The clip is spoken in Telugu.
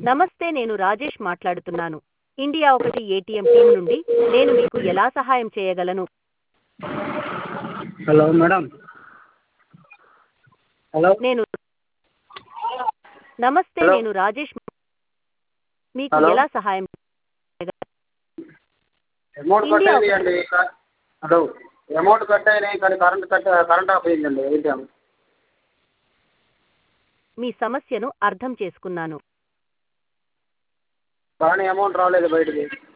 నమస్తే నేను రాజేష్ మాట్లాడుతున్నాను ఇండియా ఒకటి ఏటీఎం టీం నుండి నేను మీకు ఎలా సహాయం చేయగలను హలో మేడం హలో నేను నమస్తే Hello. నేను రాజేష్ మీకు Hello. ఎలా సహాయం చేయగలను? అమౌంట్ కట్ ఇండియా అయిందండి క- హలో అమౌంట్ కట్ అయినాయి కానీ కరెంట్ కట్ కరెంట్ ఆఫ్ అయిందండి ఏటీఎం మీ సమస్యను అర్థం చేసుకున్నాను కానీ అమౌంట్ రాలేదు బయటికి